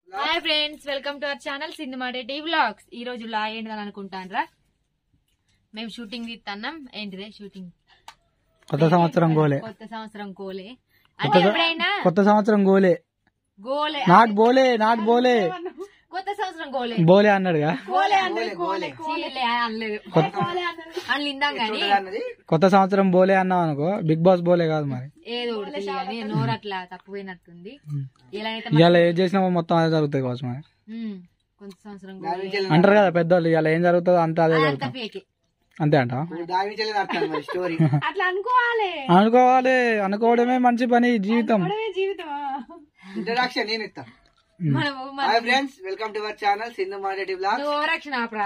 Hi friends welcome to our channel సింధుమాటే టీ vlogs ఈ రోజు లా ఏంటిదని అనుకుంటాన్రా మేము షూటింగ్ తీస్తున్నాం ఏంటిదే షూటింగ్ కొత్త సంవత్సరం గోలే కొత్త సంవత్సరం కోలే అంటే ఎప్పుడైనా కొత్త సంవత్సరం గోలే గోలే నాట్ బోలే నాట్ బోలే కొత్త సంవత్సరం గోలే బోలే అన్నాడుగా చీలే అనలేదు అని ఇందాం కానీ కొత్త సంవత్సరం బోలే అన్నావు అనుకో బిగ్ బాస్ బోలే కాదు మరి ఏదో ఒకటి కానీ నోరు అట్లా తప్పిపోయినట్టుంది ఇలా అయితే ఇవాళ ఏం చేసినామో మొత్తం అదే జరుగుతుంది కావచ్చు మరి ఉమ్, కొత్త సంవత్సరం గోలే అంటారు కదా పెద్దవాళ్ళు ఇవాళ ఏం జరుగుతుందో అంతా అదే అంతా జరుగుతుంది ఫేకే అంతే అంట స్టోరీ అట్లా అనుకోవాలి అనుకోవాలి అనుకోవడమే మంచి పని జీవితం జీవితం ఇంట్రడక్షన్ నేను ఇస్తాను మనము hi friends welcome to our channel Sindhu Mareddy vlog నువ్వు ఓవరాక్షన్ ఆపరా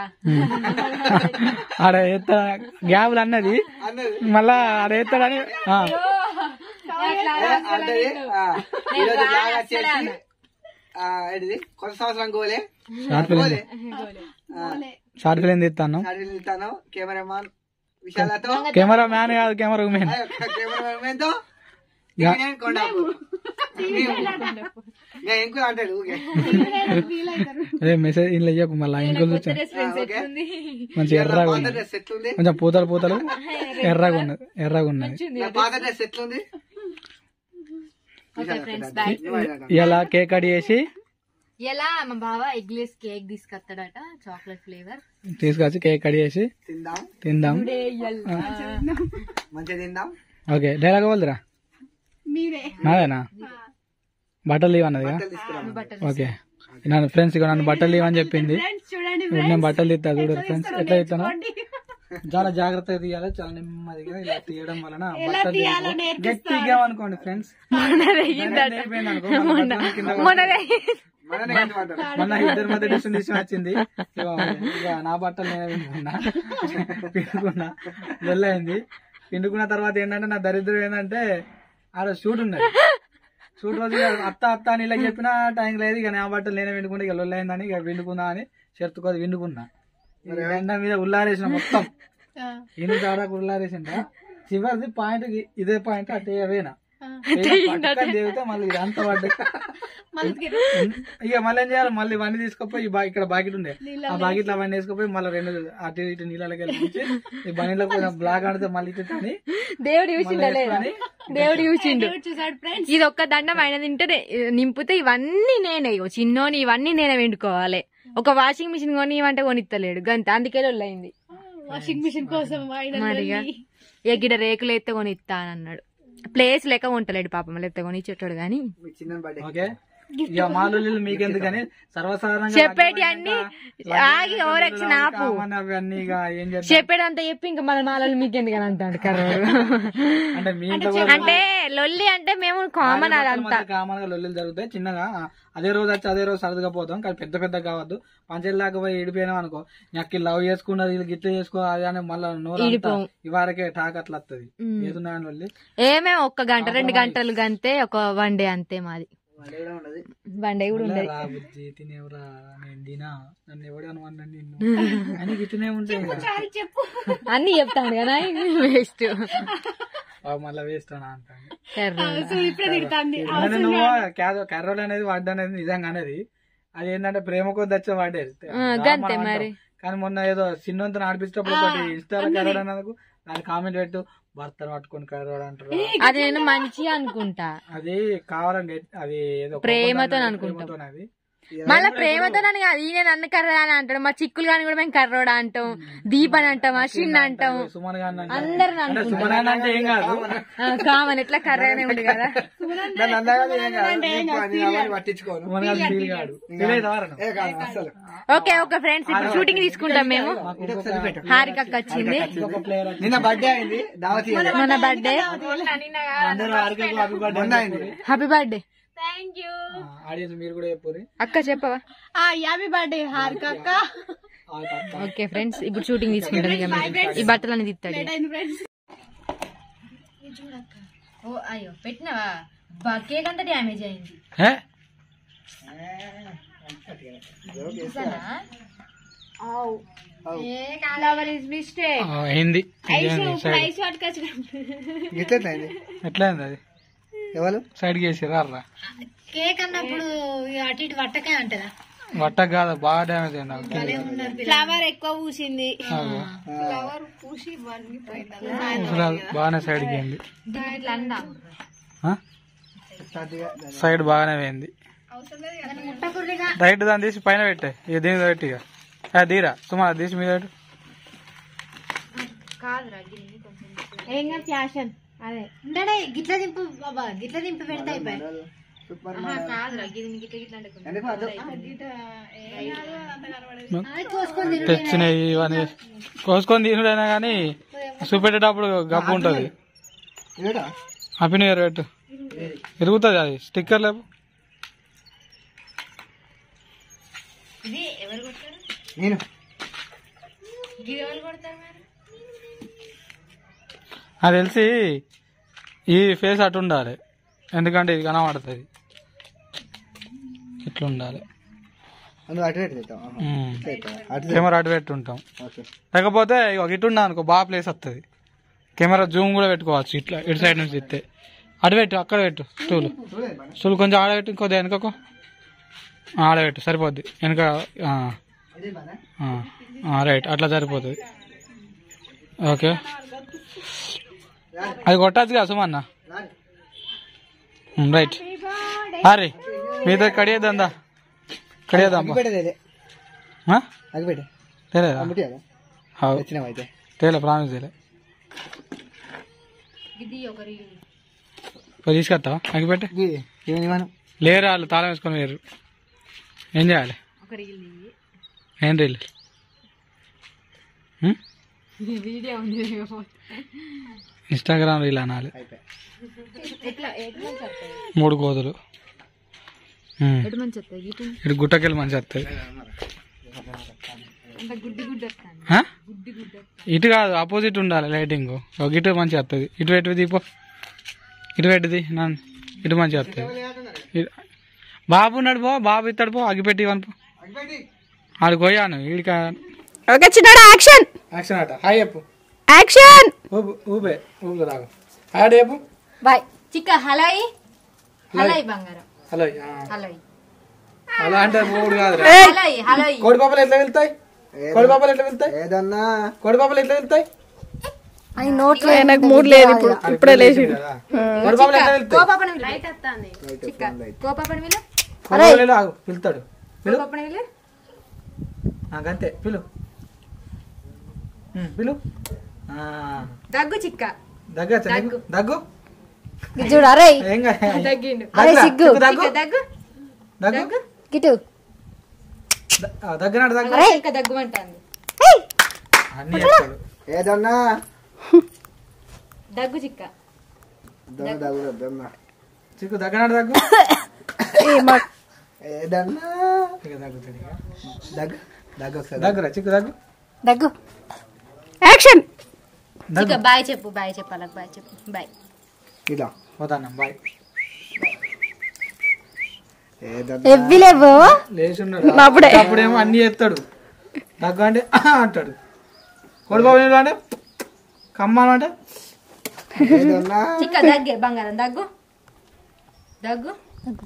ఆడ ఎత్త గ్యాబులు అన్నది అన్నది మళ్ళా ఆడ ఎత్తాడని ఆ, అంటే ఈరోజు బ్లాగ్ వచ్చేసి ఆ, ఏంటిది కొత్త సంవత్సరం గోలే షార్ట్ ఫిలిం గోలే షార్ట్ ఫిలిం తీస్తాను వెళ్తాను కెమెరామాన్ విశాలతో కెమెరా మ్యాన్ కాదు కెమెరా ఉమెన్ కెమెరామెన్ తో యా. నేను కొండాపు నేను ఇంకో అంటాడు ఊకే అదే మెసేజ్ ఇంట్లో ఇయ్యకు మళ్ళీ ఇంకో వచ్చా ఓకే మంచి ఎర్రగా పాత ఉన్నది డ్రెస్ ఎట్లుంది కొంచెం పూతలు పూతలు ఎర్రగా ఉన్నది ఎర్రగా ఉన్నది నా పాత డ్రెస్ ఎట్లుంది ఓకే ఫ్రెండ్స్ బాయ్ ఇలా కేక్ కట్ చేసి ఎలా మా బావ ఎగ్లెస్ కేక్ తీసుకొస్తాడట చాక్లెట్ ఫ్లేవర్ తీసుకొచ్చి కేక్ కట్ చేసి తిందాం తిందాం మంచిగా తిందాం ఓకే డైలాగ్ వద్దురా మీరే నాదేనా బట్టలు లీవ్ అన్నది బట్టలు తీసుకురాము ఓకే నన్ను ఫ్రెండ్స్ ఇక నన్ను బట్టలు లీవ్ అని చెప్పింది ఫ్రెండ్స్ చూడండి ఇప్పుడు నేను బట్టలు తీస్తా చూడరు ఫ్రెండ్స్ ఎట్లా తీస్తాను చాలా జాగ్రత్తగా తీయాలి చాలా నెమ్మదిగా ఇలా తీయడం వలన బట్టలు తీయకు. గట్టిగా అనుకోండి ఫ్రెండ్స్ అయిపోయింది అనుకో మళ్ళీ బట్టలు కింద పడతాయి. మననే కట్టమంటారు మొన్న ఇద్దరి మధ్య డిస్ట్రిబ్యూషన్ వచ్చింది ఇక ఇక నా బట్టలు నేనే పిండుకున్నా పిండుకున్నా లొల్లైంది పిండుకున్న తర్వాత ఏంటంటే నా దరిద్రం ఏంటంటే ఆడ షూట్ ఉన్నది షూట్ రోజు ఇక అత్త అత్త అని ఇలా చెప్పినా టైం లేదు ఇక నా బట్టలు నేనే పిండుకుంటే ఇక లొల్లైందని ఇక పిండుకుందా అని షర్తు కొద్ది పిండుకున్నా ఈ ఎండ మీద ఉల్లారేసిన మొత్తం ఇన్ని దాదాపు ఉల్లారేసిందా చివరిది పాయింట్ ఇదే పాయింట్ అటే అవేనా దేవితే మళ్ళీ ఇదంతా పడ్డ ఇక మళ్ళీ ఏం చేయాలి మళ్ళీ ఇవన్నీ తీసుకుపోయి ఈ బా- ఇక్కడ బాకెట్ ఉండే ఆ బాకెట్ లో అవన్నీ వేసుకుపోయి మళ్ళీ రెండు అటు ఇటు నీళ్ళకి వెళ్ళి ఈ బండిలో కొంచెం బ్లాక్ ఆడితే మళ్ళీ ఇటు అని దేవుడు చూసిండే వేసుకొని దేవుడు చూసిండు చూసాడు ఫ్రెండ్స్ ఇది ఒక్క దండం ఆయన తింటే నే- నింపితే ఇవన్నీ నేనే ఇగో చిన్నోని ఇవన్నీ నేనే వండుకోవాలి ఒక వాషింగ్ మిషన్ కొని ఇవంటే కొనిత్తలేడు గంత అందుకే లొల్లైంది వాషింగ్ మిషన్ కోసం ఆయన మరిగా ఎగిడ రేకులు ఎత్తే కొనిత్తా అని అన్నాడు ప్లేస్ లెక్క ఉంటలేడు పాపం లేకపోతే కొనిచ్చేటోడు గాని మీ చిన్న బర్త్డే ఓకే ఇక మాలు మీకెందుకని సర్వసాధారణంగా చెప్పేటి అన్ని ఆగి ఓరక్షణ ఆపు కామన్ అవి అన్ని ఇక ఏం చేద్దాం చెప్పేదంతా చెప్పి ఇంకా మన మాలలు మీకెందుకని అంటాడు కర్రోడు అంటే మీ ఇంట్లో కూడా అంటే లొల్లి అంటే మేము కామన్ అదంతా కామన్ గా లొల్లులు జరుగుతాయి చిన్నగా ఆ, అదే రోజు వచ్చి అదే రోజు సరదాగా పోతాం కానీ పెద్ద పెద్ద కావద్దు పంచాయతీ లాగా పోయి ఇడిపోయినాం అనుకో నాకు లవ్ చేసుకున్నది ఇది గిట్ల చేసుకో అది అని మళ్ళీ నోరు అంతా ఇవారకే టాక్ అట్లా వస్తుంది ఏదున్నా అని లొల్లి ఏమే ఒక్క గంట రెండు గంటలు గంతే ఒక వన్ డే అంతే మాది బర్త్డే కూడా ఉండదు వన్ డే కూడా ఉండదు రా బుజ్జి తినేవరా నేను తినా నన్ను ఎవడు అనుకున్నాను నిన్ను అని గిట్లనే ఉంటాయి చెప్పు అన్ని చెప్తాను కదా వేస్ట్ మళ్ళీ వేస్తానా అంటాను సో ఇప్పుడే తిడుతుంది అంటే నువ్వు క్యారో- కర్రోల్ అనేది వాడ్డా అనేది నిజంగా అనేది అది ఏంటంటే ప్రేమ కొద్ది వచ్చే వాడేది గంతే మరి. కానీ మొన్న ఏదో చిన్నంతో ఆడిపించేటప్పుడు ఒకటి ఇన్స్టాలో కర్రోడ్ అన్నందుకు దాని కామెంట్ పెట్టు భర్తను పట్టుకొని కర్రోడ్ అంటారు అది నేను మంచి అనుకుంటా అది కావాలండి అది ఏదో ప్రేమతో కోపంతో అనుకుంటాం. ప్రేమతో అది మళ్ళా ప్రేమతో నన్ను కాదు ఈయన నన్ను కర్రోడా అని అంటాడు మా చిక్కులు గాని కూడా మేము కర్రోడా అంటాం దీపని అంటాం అశ్విన్ అంటాం సుమన్ గారిని అంటే- అందరు అంటే సుమన్ గారిని అంటే ఏం కాదు కామన్ ఎట్లా కర్రగానే ఉంది కదా నన్ను అన్నగారు ఏం కాదు నీకు అని అవన్నీ పట్టించుకోను సుమన్ గారు ఫీల్ కాడు ఫీల్ అయితే వారను. ఏ కాదు అసలు ఓకే ఓకే ఫ్రెండ్స్ ఇప్పుడు షూటింగ్ తీసుకుంటాం మేము ఇది ఒకసారి పెట్టు హారికక్క వచ్చింది ఇంకొక ప్లేయర్ వచ్చి నిన్న బర్త్డే అయింది దావతీ మన బర్త్డే అందరూ ఆడికి హ్యాపీ బర్త్డే మొన్న అయింది హ్యాపీ బర్త్డే ఆడియన్స్ మీరు కూడా చెప్పు అక్క చెప్పవా ఆ హ్యాపీ బర్త్డే హారిక అక్క ఓకే ఫ్రెండ్స్ ఇప్పుడు షూటింగ్ తీసుకుంటాం ఇక మేము. ఈ బట్టలన్నీ తిత్తాడు ఫ్రెండ్స్ ఓ అయ్యో పెట్టినావా బా కేక్ అంతా డ్యామేజ్ అయింది ఫ్లవర్ ఇస్ మిస్టేక్ అయింది ఐస్ పట్టుకొచ్చిన గిట్లెట్లయింది ఎట్లా అయింది అది ఎవరు సైడ్ చేసి రారా కేక్ అన్నప్పుడు ఇక అటు ఇటు వట్టకే అంటదా వట్ట కాదు బాగా డ్యామేజ్ అయింది నాకు కిందకి. ఫ్లవర్ ఎక్కువ పూసింది ఆగు. పూసి ముసలాలు బాగానే సైడ్కి అయింది ఇట్లా అందా ఆ? సైడ్ బాగానే పోయింది ముట్టకుర్రిగా రైట్ దాన్ని తీసి పైన పెట్టే ఇక దీని మీద పెట్టి ఇక ఆ, దీరా సుమా అది తీసి మీద పెట్టు ఏం ఫ్యాషన్ అదే ఉండడే గిట్ల దింపు బాబా గిట్ల దింపు పెడితే అయిపోయి ఎందుకు అదో? అది కోసుకొని తిను. తెచ్చినాయి ఇవన్నీ కోసుకొని తినుడైనా కానీ చూపెట్టేటప్పుడు గప్పు ఉంటుంది ఇదేటా? హ్యాపీ న్యూ ఇయర్ పెట్టు తిరుగుతుంది అది స్టిక్కర్ లేపు నేను నాకు తెలిసి ఈ ఫేస్ అటు ఉండాలి ఎందుకంటే ఇది కనబడుతుంది ఇట్లా ఉండాలి అందులో అటు పెట్టి తెద్దాం. ఆహా. ఉమ్. తెద్దాం. అటు తెద్దాం. కెమెరా అటు పెట్టి ఉంటాం ఓకే లేకపోతే ఇక ఇటు ఉన్నా అనుకో బాగా ప్లేస్ వస్తుంది కెమెరా జూమ్ కూడా పెట్టుకోవచ్చు ఇట్లా ఇటు సైడ్ నుంచి ఇస్తే అటు పెట్టు అక్కడ పెట్టు స్టూల్ చూడండి మన. స్టూల్ కొంచెం ఆడబెట్టు ఇంకొద్ది వెనుకకు ఆడబెట్టు సరిపోద్ది వెనుక ఆ, అదే మన. ఆ, ఆ, రైట్ అట్లా సరిపోతుంది ఓకే అది కొట్టచ్చు కదా సుమన్న రాని. ఉమ్, రైట్ అరే మీతో కడియేద్దా కడియేద్దాం అగ్గి పెట్టేది అగ్గి పెట్టే తెలియదా అమ్ముటి కదా అవు. తెచ్చినాం అయితే తేలే ప్రామిస్ తేలే పోయి తీసుకొస్తావా అగిపెట్టి ఇది ఏమి మనం లేరు వాళ్ళు తాళం వేసుకొని లేరు ఏం చేయాలి ఏం రీల్ ఇన్స్టాగ్రామ్ రీల్ అనాలి అయిపోయి మూడు కోతులు ఉమ్. ఎటు మంచి వస్తాయి ఇటు ఇటు గుట్టకెళ్ళి మంచి వస్తుంది అంటే గుడ్డి గుడ్డి వస్తాను ఆ? ఇటు కాదు ఆపోజిట్ ఉండాలి లైటింగ్ ఒక ఇటు మంచిగా వస్తుంది ఇటు పెట్టి దీపో ఇటు పెట్టిది నన్ను ఇటు మంచిగా వస్తుంది ఇటు- బాబు ఉన్నాడు పో బాబు ఇస్తాడు పో అగిపెట్టి ఇవ్వను పో ఆడికి పోయాను ఈడిక ఓకే చిన్నాడు యాక్షన్ యాక్షన్ అట హాయ్ చెప్పు యాక్షన్ ఊపు ఊపే ఊపు రాగు హాయ్ చెప్పు బాయ్ చిక్క హలాయి హలాయి బంగారం హలో హలాయి అలా అంటే మూడు కాదు హలాయి హలాయి కోడి పాపలు ఎట్లా వెళ్తాయి కోడి పాపలు ఎట్లా వెళ్తాయి ఏదన్నా కోడి పాపలు ఎట్లా వెళ్తాయి నాకు మూడు లేదు ఇప్పుడు ఇప్పుడే లేచి కోడి పాపలు ఎట్లా వెళ్తాయి కోపాపని విలు లైట్ వస్తాంది చిక్క కోపాపని విలు కోడి పాపలు వెళ్ళు, ఆగు పిలుతాడు పిలు కోపాపని విలు నాకంతే పిలు ఉమ్, పిలు ఆ, దగ్గు చిక్క దగ్గు వచ్చా నీకు? దగ్గు చూడు అరే ఏం కాదు. తగ్గిండు దగ్గురా, సిగ్గు. చిక్కు దగ్గు చిక్క దగ్గు దగ్గు గిటు ద- ఆ, దగ్గనాడు దగ్గు చిక్క దగ్గు అంటాంది అన్ని చేస్తాడు ఏదన్నా దగ్గు చిక్క దొన్న దగ్గర దొన్న చిక్కు దగ్గనాడు దగ్గు ఏదన్నా ఇక దగ్గుతాడు ఇక. దగ్గ దగ్గ ఒకసారి దగ్గురా చిక్కు దగ్గు దగ్గు యాక్షన్ చిక్క బాయ్ చెప్పు బాయ్ చెప్పు అలాగ బాయ్ చెప్పు బాయ్ ఇలా పోతాను బాయ్ ఏదన్నా ఎవ్వి లేవు లేచున్నాడు అప్పుడే. అప్పుడేమో అన్ని చేస్తాడు దగ్గు అంటే "ఆహా" అంటాడు కోడి బాబు నీళ్ళు అంటే కమ్మాను అంటే ఏదన్నా చిక్క దగ్గే బంగారం దగ్గు దగ్గు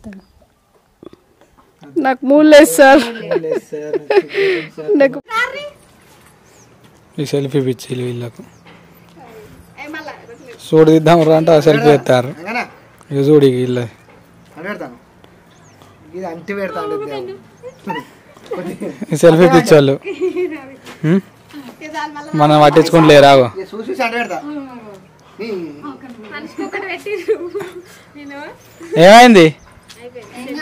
నాకు మూడు లేదు సార్ లేదు సార్, నాకు ఈ సెల్ఫీ పిచ్చి వీళ్ళకు చూడు తీద్దాం రా అంటే ఆ సెల్ఫీ ఎత్తారు అంగనా ఇక చూడు ఇక వీళ్ళ అని పెడతాను ఇది అంటి పెడతాను దేవుడు. ఈ సెల్ఫీ పిచ్చోళ్ళు హ్మ్? మనం పట్టించుకుంటూ లేరాగో ఇది చూసి చూసి అంటి పెడతా నీ ఏమైంది ఏ,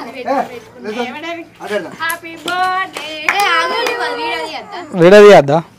లేదు. అంటి పెడతా ఏ ఆగండి వీడియో తీయద్దా వీడియో తీయద్దా